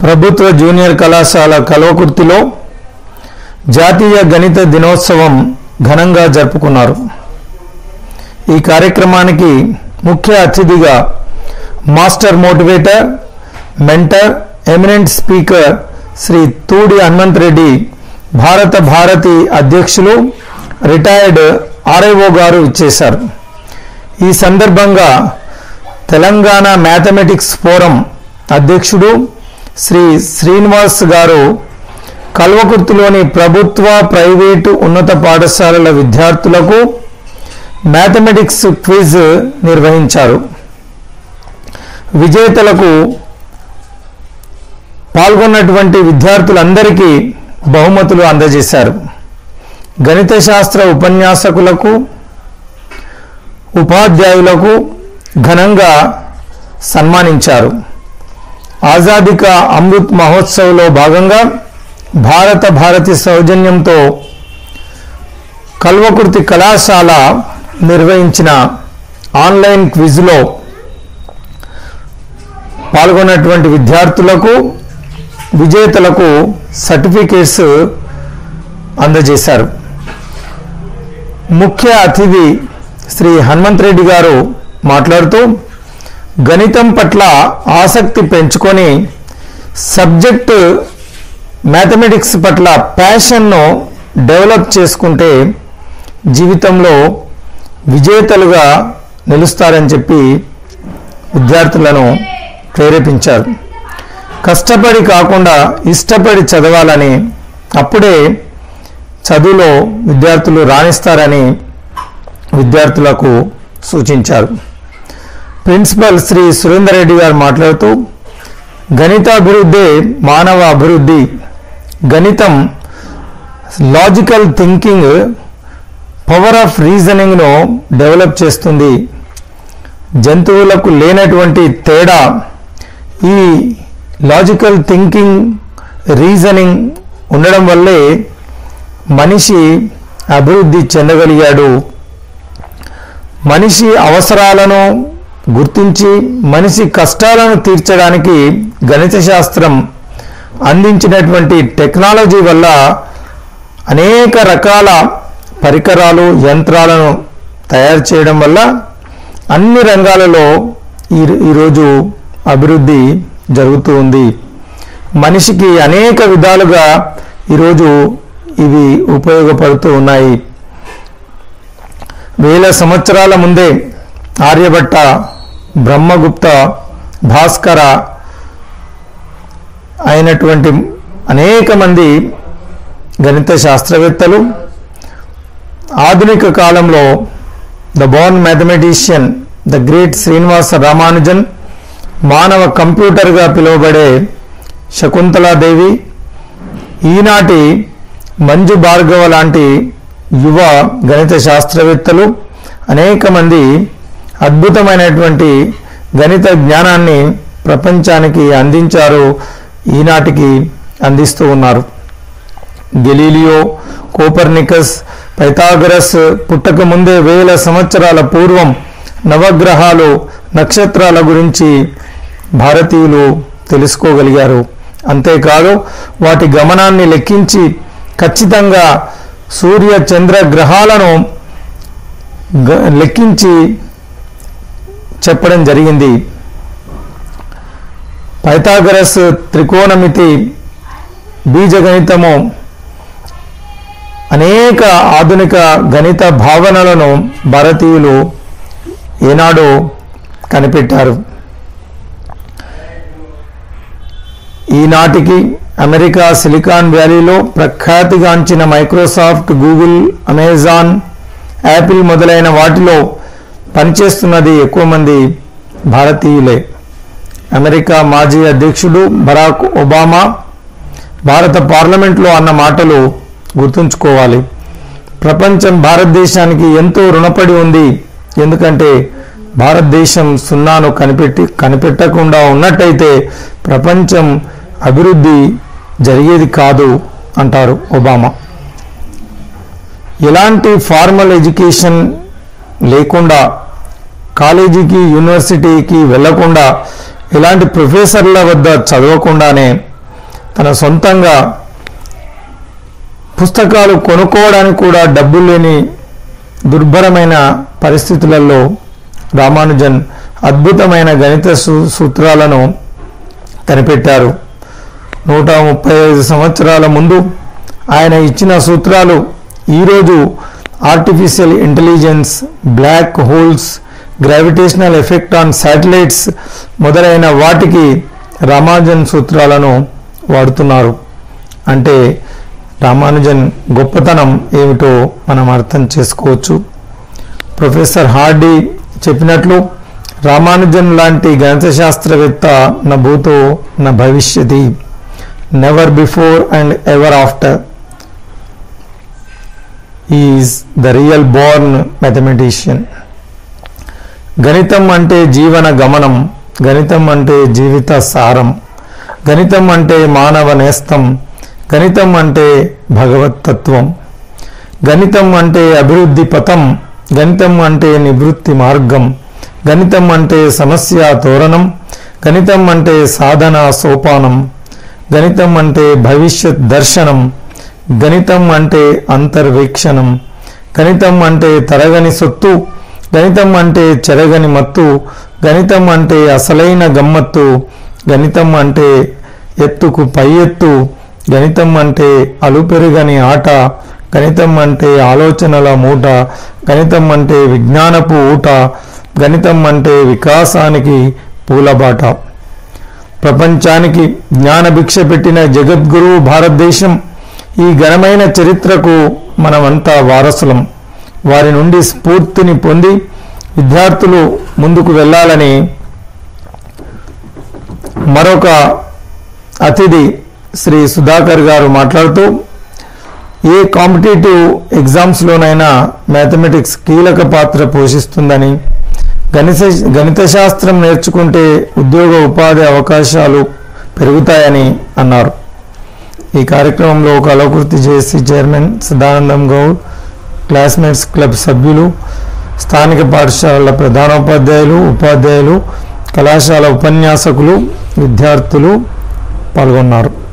ప్రభుత్వ జూనియర్ కళాశాల కల్వకుర్తిలో జాతీయ గణిత దినోత్సవం ఘనంగా జరుపుకున్నారు ఈ కార్యక్రమానికి ముఖ్య అతిథిగా master motivator mentor eminent speaker Shri Thudi Hanumanth Reddy Bharata Bharati అధ్యక్షులు రిటైర్డ్ ఆర్ఐఓ గారు ఇచ్చేశారు ఈ సందర్భంగా తెలంగాణ మ్యాథమెటిక్స్ ఫోరం అధ్యక్షుడు శ్రీ శ్రీనివాస్ గారు కల్వకుర్తిలోని ప్రభుత్వ ప్రైవేటు ఉన్నత పాఠశాలల విద్యార్థులకు మ్యాథమెటిక్స్ క్విజ్ నిర్వహించారు విజేతలకు పాల్గొన్నటువంటి విద్యార్థులందరికీ బహుమతులు అందజేశారు గణిత శాస్త్ర ఉపన్యాసకులకు ఉపాధ్యాయులకు ఘనంగా సన్మానించారు ఆజాదీ కా అమృత్ మహోత్సవ్లో భాగంగా భారత భారతి సౌజన్యంతో కల్వకుర్తి కళాశాల నిర్వహించిన ఆన్లైన్ క్విజ్లో పాల్గొన్నటువంటి విద్యార్థులకు విజేతలకు సర్టిఫికేట్స్ అందజేశారు ముఖ్య అతిథి శ్రీ హనుమంత్ రెడ్డి గారు మాట్లాడుతూ గణితం పట్ల ఆసక్తి పెంచుకొని సబ్జెక్టు మ్యాథమెటిక్స్ పట్ల ప్యాషన్ను డెవలప్ చేసుకుంటే జీవితంలో విజేతలుగా నిలుస్తారని చెప్పి విద్యార్థులను ప్రేరేపించారు కష్టపడి కాకుండా ఇష్టపడి చదవాలని అప్పుడే చదువులో విద్యార్థులు రాణిస్తారని విద్యార్థులకు సూచించారు ప్రిన్సిపల్ శ్రీ సురేందర్ రెడ్డి గారు మాట్లాడుతూ గణిత అభివృద్ధి మానవ అభివృద్ధి గణితం లాజికల్ థింకింగ్ పవర్ ఆఫ్ రీజనింగ్ను డెవలప్ చేస్తుంది జంతువులకు లేనటువంటి తేడా ఈ లాజికల్ థింకింగ్ రీజనింగ్ ఉండడం వల్లే మనిషి అభివృద్ధి చెందగలిగాడు మనిషి అవసరాలను గుర్తించి మనిషి కష్టాలను తీర్చడానికి గణిత శాస్త్రం అందించినటువంటి టెక్నాలజీ వల్ల అనేక రకాల పరికరాలు యంత్రాలను తయారు చేయడం వల్ల అన్ని రంగాలలో ఈ ఈరోజు అభివృద్ధి జరుగుతూ ఉంది మనిషికి అనేక విధాలుగా ఈరోజు ఇవి ఉపయోగపడుతూ ఉన్నాయి వేల సంవత్సరాల ముందే ఆర్యభట్ట బ్రహ్మగుప్త భాస్కర అయినటువంటి అనేక మంది గణిత శాస్త్రవేత్తలు ఆధునిక కాలంలో the born mathematician the great Srinivasa Ramanujan మానవ కంప్యూటర్గా పిలువబడే శకుంతలాదేవి ఈనాటి మంజు భార్గవ లాంటి యువ గణిత శాస్త్రవేత్తలు అనేక మంది అద్భుతమైనటువంటి గణిత జ్ఞానాన్ని ప్రపంచానికి అందించారు ఈనాటికి అందిస్తూ ఉన్నారు గెలీలియో కోపర్నికస్ పైథాగరస్ పుట్టక ముందే వేల సంవత్సరాల పూర్వం నవగ్రహాలు నక్షత్రాల గురించి భారతీయులు తెలుసుకోగలిగారు అంతేకాదు వాటి గమనాన్ని లెక్కించి ఖచ్చితంగా సూర్య చంద్ర గ్రహాలను గ- లెక్కించి చెప్పడం జరిగింది పైథాగరస్ త్రికోణమితి బీజగణితము అనేక ఆధునిక గణిత భావనలను భారతీయులు ఏనాడు కనిపెట్టారు ఈనాటికి అమెరికా సిలికాన్ వ్యాలీలో ప్రఖ్యాతిగాంచిన మైక్రోసాఫ్ట్ గూగుల్ అమెజాన్ యాపిల్ మొదలైన వాటిలో పనిచేస్తున్నది ఎక్కువ మంది భారతీయులే అమెరికా మాజీ అధ్యక్షుడు బరాక్ ఒబామా భారత పార్లమెంట్లో అన్న మాటలు గుర్తుంచుకోవాలి ప్రపంచం భారతదేశానికి ఎంతో రుణపడి ఉంది ఎందుకంటే భారతదేశం సున్నాను కనిపెట్టి కనిపెట్టకుండా ఉన్నట్టయితే ప్రపంచం అభివృద్ధి జరిగేది కాదు అంటారు ఒబామా ఎలాంటి ఫార్మల్ ఎడ్యుకేషన్ లేకుండా కాలేజీకి యూనివర్సిటీకి వెళ్లకుండా ఇలాంటి ప్రొఫెసర్ల వద్ద చదవకుండానే తన సొంతంగా పుస్తకాలు కొనుక్కోవడానికి కూడా డబ్బులు లేని దుర్భరమైన పరిస్థితులలో రామానుజన్ అద్భుతమైన గణిత సూ- సూత్రాలను కనిపెట్టారు నూట ముప్పై ఐదు సంవత్సరాల ముందు ఆయన ఇచ్చిన సూత్రాలు ఈరోజు artificial intelligence black holes gravitational effect on satellites మొదలైన వాటికి రామానుజన్ సూత్రాలను వాడుతున్నారు అంటే రామానుజన్ గొప్పతనం ఏమిటో మనం అర్థం చేసుకోవచ్చు ప్రొఫెసర్ హార్డీ చెప్పినట్లు రామానుజన్ లాంటి గణిత శాస్త్రవేత్త నా భూతో నా భవిష్యతి never before and ever after is the real born mathematician గణితం అంటే జీవన గమనం గణితం అంటే జీవిత సారం గణితం అంటే మానవ నేస్తం గణితం అంటే భగవత్తత్వం గణితం అంటే అభివృద్ధి పథం గణితం అంటే నివృత్తి మార్గం గణితం అంటే సమస్య తోరణం గణితం అంటే సాధన సోపానం గణితం అంటే భవిష్యత్ దర్శనం గణితం అంటే అంతర్వీక్షణం గణితం అంటే తరగని సొత్తు గణితం అంటే చెరగని మత్తు గణితం అంటే అసలైన గమ్మత్తు గణితం అంటే ఎత్తుకు పై ఎత్తు గణితం అంటే అలుపెరుగని ఆట గణితం అంటే ఆలోచనల మూట గణితం అంటే విజ్ఞానపు ఊట గణితం అంటే వికాసానికి పూలబాట ప్రపంచానికి జ్ఞాన భిక్ష పెట్టిన జగద్గురువు భారతదేశం ఈ ఘనమైన చరిత్రకు మనమంతా వారసులం వారి నుండి స్ఫూర్తిని పొంది విద్యార్థులు ముందుకు వెళ్ళాలని మరొక అతిథి శ్రీ సుధాకర్ గారు మాట్లాడుతూ ఏ కాంపిటేటివ్ ఎగ్జామ్స్లోనైనా మ్యాథమెటిక్స్ కీలక పాత్ర పోషిస్తుందని గణిత గణిత శాస్త్రం నేర్చుకుంటే ఉద్యోగ ఉపాధి అవకాశాలు పెరుగుతాయని అన్నారు ఈ కార్యక్రమంలో Kalakriti JC chairman Sadanandam Goud classmates club సభ్యులు స్థానిక పాఠశాలల ప్రధానోపాధ్యాయులు ఉపాధ్యాయులు కళాశాల ఉపన్యాసకులు విద్యార్థులు పాల్గొన్నారు